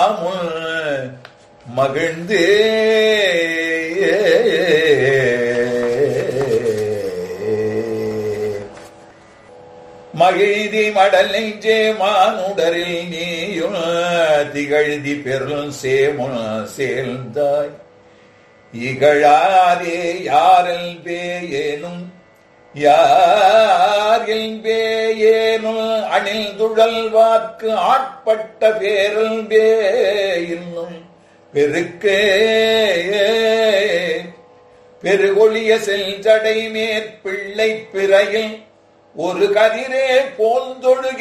மாமுல் மகிழ்ந்து மகிழ்தி மடல் நெஞ்சே மானுடரில் நீயும் திகழ்தி பெருள் சேமுல் சேர்ந்தாய் இகழாதே யாரில் பேயேனும் யாரில் பேயேனும் அணில் துழல் வாக்கு ஆட்பட்ட பேரல் பேயின்னும் பெருக்கே பெருகொழிய செல்ஜடை மேற்பிள்ளை பிறையில் ஒரு கதிரே போந்தொழுகி